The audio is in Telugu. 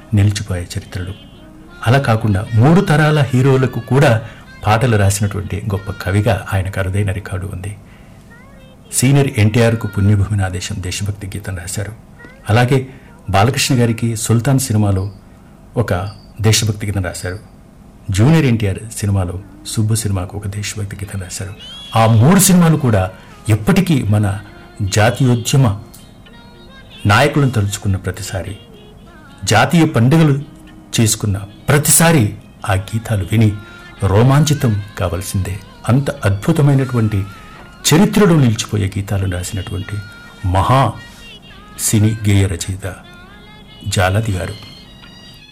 నిలిచిపోయే చరిత్రలు అలా కాకుండా మూడు తరాల హీరోలకు కూడా పాటలు రాసినటువంటి గొప్ప కవిగా ఆయనకు అరుదైన రికార్డు ఉంది సీనియర్ ఎన్టీఆర్కు పుణ్యభూమి నా దేశం దేశభక్తి గీతం రాశారు అలాగే బాలకృష్ణ గారికి సుల్తాన్ సినిమాలో ఒక దేశభక్తి గీతం రాశారు జూనియర్ ఎన్టీఆర్ సినిమాలో సుబ్బు సినిమాకు ఒక దేశభక్తి గీతం రాశారు ఆ మూడు సినిమాలు కూడా ఎప్పటికీ మన జాతీయోద్యమ నాయకులను తలుచుకున్న ప్రతిసారి జాతీయ పండుగలు చేసుకున్న ప్రతిసారి ఆ గీతాలు విని రోమాంచితం కావలసిందే అంత అద్భుతమైనటువంటి చరిత్రలో నిలిచిపోయే గీతాలను రాసినటువంటి మహా సినీ గేయ రచయిత జాలది గారు